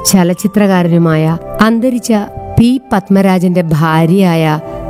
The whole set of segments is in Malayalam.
ചലച്ചിത്രകാരനുമായ അന്തരിച്ച പി പത്മരാജന്റെ ഭാര്യയായ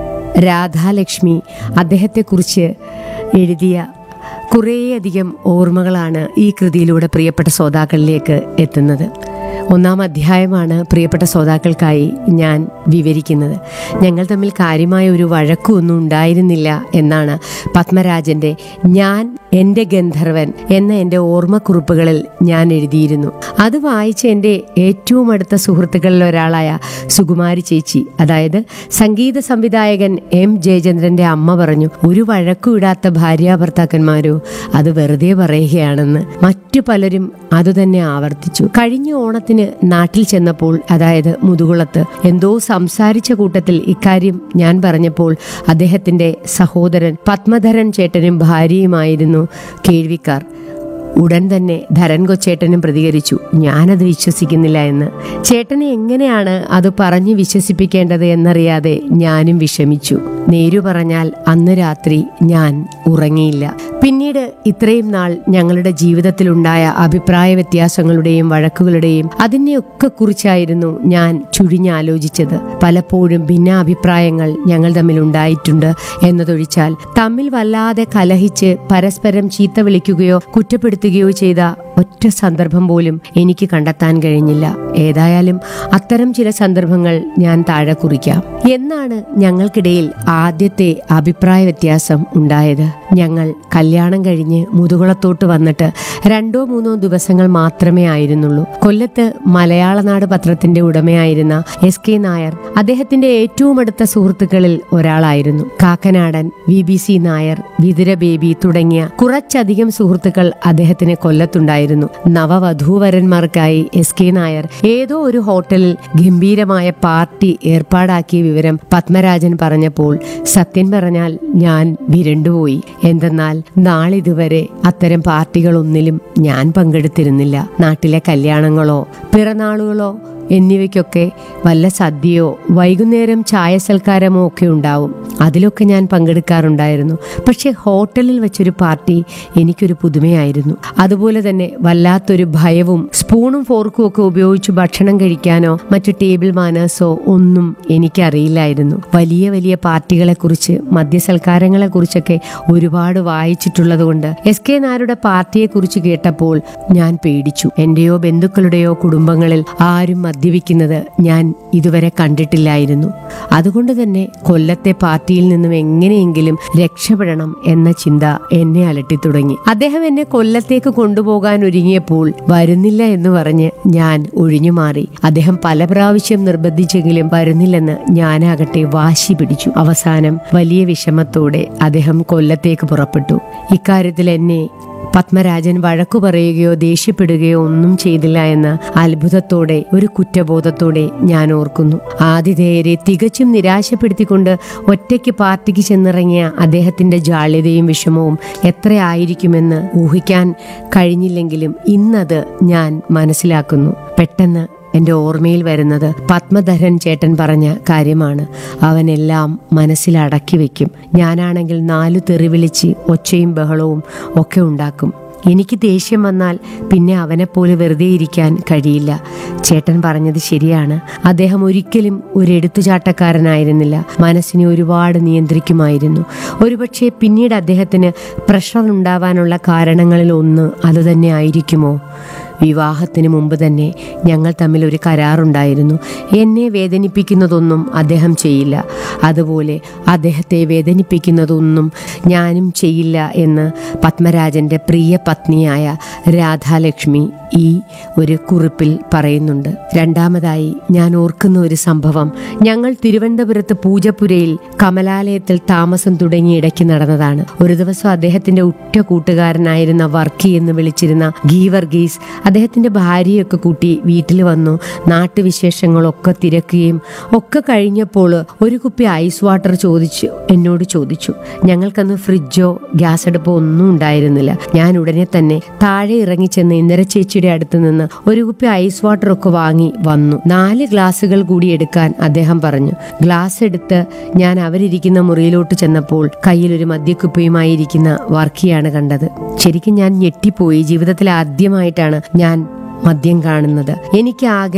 രാധാലക്ഷ്മി അദ്ദേഹത്തെക്കുറിച്ച് എഴുതിയ കുറേയധികം ഓർമ്മകളാണ് ഈ കൃതിയിലൂടെ പ്രിയപ്പെട്ട ശ്രോതാക്കളിലേക്ക് എത്തുന്നത് ഒന്നാം അധ്യായമാണ് പ്രിയപ്പെട്ട ശ്രോതാക്കൾക്കായി ഞാൻ വിവരിക്കുന്നത് ഞങ്ങൾ തമ്മിൽ കാര്യമായ ഒരു വഴക്കുമൊന്നും ഉണ്ടായിരുന്നില്ല എന്നാണ് പത്മരാജന്റെ ഞാൻ എൻ്റെ ഗന്ധർവൻ എന്ന എൻ്റെ ഓർമ്മക്കുറിപ്പുകളിൽ ഞാൻ എഴുതിയിരുന്നു അത് വായിച്ച എൻ്റെ ഏറ്റവും അടുത്ത സുഹൃത്തുക്കളിൽ ഒരാളായ സുകുമാരി ചേച്ചി അതായത് സംഗീത സംവിധായകൻ എം ജയചന്ദ്രന്റെ അമ്മ പറഞ്ഞു ഒരു വഴക്കും ഇടാത്ത ഭാര്യാഭർത്താക്കന്മാരോ അത് വെറുതെ പറയുകയാണെന്ന് മറ്റു പലരും അതുതന്നെ ആവർത്തിച്ചു കഴിഞ്ഞ ഓണത്തിന് നാട്ടിൽ ചെന്നപ്പോൾ അതായത് മുതുകുളത്ത് എന്തോ സംസാരിച്ച കൂട്ടത്തിൽ ഇക്കാര്യം ഞാൻ പറഞ്ഞപ്പോൾ അദ്ദേഹത്തിന്റെ സഹോദരൻ പത്മധരൻ ചേട്ടനും ഭാര്യയുമായിരുന്നു കേൾവിക്കാർ ഉടൻ തന്നെ ധരൻ കൊച്ചേട്ടനും പ്രതികരിച്ചു ഞാനത് വിശ്വസിക്കുന്നില്ല എന്ന് ചേട്ടനെ എങ്ങനെയാണ് അത് പറഞ്ഞു വിശ്വസിപ്പിക്കേണ്ടത് എന്നറിയാതെ ഞാനും വിഷമിച്ചു നേരു പറഞ്ഞാൽ അന്ന് രാത്രി ഞാൻ ഉറങ്ങിയില്ല പിന്നീട് ഇത്രയും നാൾ ഞങ്ങളുടെ ജീവിതത്തിലുണ്ടായ അഭിപ്രായ വ്യത്യാസങ്ങളുടെയും വഴക്കുകളുടെയും അതിനെയൊക്കെ കുറിച്ചായിരുന്നു ഞാൻ ചുഴിഞ്ഞാലോചിച്ചത് പലപ്പോഴും ഭിന്നാഭിപ്രായങ്ങൾ ഞങ്ങൾ തമ്മിൽ ഉണ്ടായിട്ടുണ്ട് എന്നതൊഴിച്ചാൽ തമ്മിൽ വല്ലാതെ കലഹിച്ച് പരസ്പരം ചീത്ത വിളിക്കുകയോ കുറ്റപ്പെടുത്തുകയോ ചെയ്ത ഒറ്റ സന്ദർഭം പോലും എനിക്ക് കണ്ടെത്താൻ കഴിഞ്ഞില്ല ഏതായാലും അത്തരം ചില സന്ദർഭങ്ങൾ ഞാൻ താഴെ കുറിക്കാം എന്നാണ് ഞങ്ങൾക്കിടയിൽ ആദ്യത്തെ അഭിപ്രായ വ്യത്യാസം ഉണ്ടായത് ഞങ്ങൾ കല്യാണം കഴിഞ്ഞ് മുതുകുളത്തോട്ട് വന്നിട്ട് രണ്ടോ മൂന്നോ ദിവസങ്ങൾ മാത്രമേ ആയിരുന്നുള്ളൂ കൊല്ലത്ത് മലയാളനാട് പത്രത്തിന്റെ ഉടമയായിരുന്ന എസ് കെ നായർ അദ്ദേഹത്തിന്റെ ഏറ്റവും അടുത്ത സുഹൃത്തുക്കളിൽ ഒരാളായിരുന്നു Kakkanadan V B C Nair Vithura Baby തുടങ്ങിയ കുറച്ചധികം സുഹൃത്തുക്കൾ അദ്ദേഹത്തിന് കൊല്ലത്തുണ്ടായിരുന്നു നവവധൂവരന്മാർക്കായി എസ് കെ നായർ ഏതോ ഒരു ഹോട്ടലിൽ ഗംഭീരമായ പാർട്ടി ഏർപ്പാടാക്കിയ വിവരം പത്മരാജൻ പറഞ്ഞപ്പോൾ സത്യം പറഞ്ഞാൽ ഞാൻ വിരണ്ടുപോയി എന്തെന്നാൽ നാളിതുവരെ അത്തരം പാർട്ടികളൊന്നിലും ഞാൻ പങ്കെടുത്തിരുന്നില്ല നാട്ടിലെ കല്യാണങ്ങളോ പിറന്നാളുകളോ എന്നിവയ്ക്കൊക്കെ വല്ല സദ്യയോ വൈകുന്നേരം ചായ സൽക്കാരമോ ഒക്കെ ഉണ്ടാവും അതിലൊക്കെ ഞാൻ പങ്കെടുക്കാറുണ്ടായിരുന്നു പക്ഷേ ഹോട്ടലിൽ വെച്ചൊരു പാർട്ടി എനിക്കൊരു പുതുമയായിരുന്നു അതുപോലെ തന്നെ വല്ലാത്തൊരു ഭയവും സ്പൂണും ഫോർക്കും ഒക്കെ ഉപയോഗിച്ച് ഭക്ഷണം കഴിക്കാനോ മറ്റു ടേബിൾ മാനേഴ്സോ ഒന്നും എനിക്കറിയില്ലായിരുന്നു വലിയ വലിയ പാർട്ടികളെ കുറിച്ച് മദ്യസൽക്കാരങ്ങളെ കുറിച്ചൊക്കെ ഒരുപാട് വായിച്ചിട്ടുള്ളത് കൊണ്ട് എസ് കെ നായരുടെ പാർട്ടിയെ കുറിച്ച് കേട്ടപ്പോൾ ഞാൻ പേടിച്ചു എന്റെയോ ബന്ധുക്കളുടെയോ കുടുംബങ്ങളിൽ ആരും മദ്യപിക്കുന്നത് ഞാൻ ഇതുവരെ കണ്ടിട്ടില്ലായിരുന്നു അതുകൊണ്ട് തന്നെ കൊല്ലത്തെ പാർട്ടിയിൽ നിന്നും എങ്ങനെയെങ്കിലും രക്ഷപ്പെടണം എന്ന ചിന്ത എന്നെ അലട്ടി തുടങ്ങി അദ്ദേഹം എന്നെ കൊല്ലത്തേക്ക് കൊണ്ടുപോകാൻ ഒരുങ്ങിയപ്പോൾ വരുന്നില്ല എന്ന് പറഞ്ഞ് ഞാൻ ഒഴിഞ്ഞു മാറി അദ്ദേഹം പല പ്രാവശ്യം നിർബന്ധിച്ചെങ്കിലും വരുന്നില്ലെന്ന് ഞാനാകട്ടെ വാശി പിടിച്ചു അവസാനം വലിയ വിഷമത്തോടെ അദ്ദേഹം കൊല്ലത്തേക്ക് പുറപ്പെട്ടു ഇക്കാര്യത്തിൽ എന്നെ പത്മരാജൻ വഴക്കു പറയുകയോ ദേഷ്യപ്പെടുകയോ ഒന്നും ചെയ്തില്ല എന്ന് അത്ഭുതത്തോടെ ഒരു കുറ്റബോധത്തോടെ ഞാൻ ഓർക്കുന്നു ആതിഥേയരെ തികച്ചും നിരാശപ്പെടുത്തിക്കൊണ്ട് ഒറ്റയ്ക്ക് പാർട്ടിക്ക് ചെന്നിറങ്ങിയ അദ്ദേഹത്തിന്റെ ജാള്യതയും വിഷമവും എത്രയായിരിക്കുമെന്ന് ഊഹിക്കാൻ കഴിഞ്ഞില്ലെങ്കിലും ഇന്നത് ഞാൻ മനസ്സിലാക്കുന്നു പെട്ടെന്ന് എൻ്റെ ഓർമ്മയിൽ വരുന്നത് പത്മധരൻ ചേട്ടൻ പറഞ്ഞ കാര്യമാണ് അവനെല്ലാം മനസ്സിലടക്കി വെക്കും ഞാനാണെങ്കിൽ നാലു തെറി വിളിച്ച് ഒച്ചയും ബഹളവും ഒക്കെ ഉണ്ടാക്കും എനിക്ക് ദേഷ്യം വന്നാൽ പിന്നെ അവനെപ്പോലെ വെറുതെ ഇരിക്കാൻ കഴിയില്ല ചേട്ടൻ പറഞ്ഞത് ശരിയാണ് അദ്ദേഹം ഒരിക്കലും ഒരു എടുത്തുചാട്ടക്കാരനായിരുന്നില്ല മനസ്സിനെ ഒരുപാട് നിയന്ത്രിക്കുമായിരുന്നു ഒരുപക്ഷെ പിന്നീട് അദ്ദേഹത്തിന് പ്രഷർ ഉണ്ടാവാനുള്ള കാരണങ്ങളിൽ ഒന്ന് അതുതന്നെ ആയിരിക്കുമോ വിവാഹത്തിന് മുമ്പ് തന്നെ ഞങ്ങൾ തമ്മിൽ ഒരു കരാറുണ്ടായിരുന്നു എന്നെ വേദനിപ്പിക്കുന്നതൊന്നും അദ്ദേഹം ചെയ്യില്ല അതുപോലെ അദ്ദേഹത്തെ വേദനിപ്പിക്കുന്നതൊന്നും ഞാനും ചെയ്യില്ല എന്ന് പത്മരാജന്റെ പ്രിയ പത്നിയായ രാധാലക്ഷ്മി ഈ ഒരു കുറിപ്പിൽ പറയുന്നുണ്ട് രണ്ടാമതായി ഞാൻ ഓർക്കുന്ന ഒരു സംഭവം ഞങ്ങൾ തിരുവനന്തപുരത്ത് പൂജപ്പുരയിൽ കമലാലയത്തിൽ താമസം തുടങ്ങി ഇടയ്ക്ക് നടന്നതാണ് ഒരു ദിവസം അദ്ദേഹത്തിന്റെ ഉറ്റ കൂട്ടുകാരനായിരുന്ന വർക്കി എന്ന് വിളിച്ചിരുന്ന ഗീ വർഗീസ് അദ്ദേഹത്തിന്റെ ഭാര്യയൊക്കെ കൂട്ടി വീട്ടിൽ വന്നു നാട്ടുവിശേഷങ്ങളൊക്കെ തിരക്കുകയും ഒക്കെ കഴിഞ്ഞപ്പോൾ ഒരു കുപ്പി ഐസ് വാട്ടർ ചോദിച്ചു എന്നോട് ചോദിച്ചു ഞങ്ങൾക്കന്ന് ഫ്രിഡ്ജോ ഗ്യാസ് അടുപ്പോ ഒന്നും ഉണ്ടായിരുന്നില്ല ഞാൻ ഉടനെ തന്നെ താഴെ ഇറങ്ങിച്ചെന്ന് ഇന്ദിര ചേച്ചിയുടെ അടുത്ത് നിന്ന് ഒരു കുപ്പി ഐസ് വാട്ടർ ഒക്കെ വാങ്ങി വന്നു നാല് ഗ്ലാസുകൾ കൂടി എടുക്കാൻ അദ്ദേഹം പറഞ്ഞു ഗ്ലാസ് എടുത്ത് ഞാൻ അവരിയ്ക്കുന്ന മുറിയിലോട്ട് ചെന്നപ്പോൾ കയ്യിൽ ഒരു മദ്യക്കുപ്പിയുമായി ഇരിക്കുന്ന വർക്കിയാണ് കണ്ടത് ശരിക്കും ഞാൻ ഞെട്ടിപ്പോയി ജീവിതത്തിൽ ആദ്യമായിട്ടാണ് ഞാൻ മദ്യം കാണുന്നത് എനിക്ക് ആകെ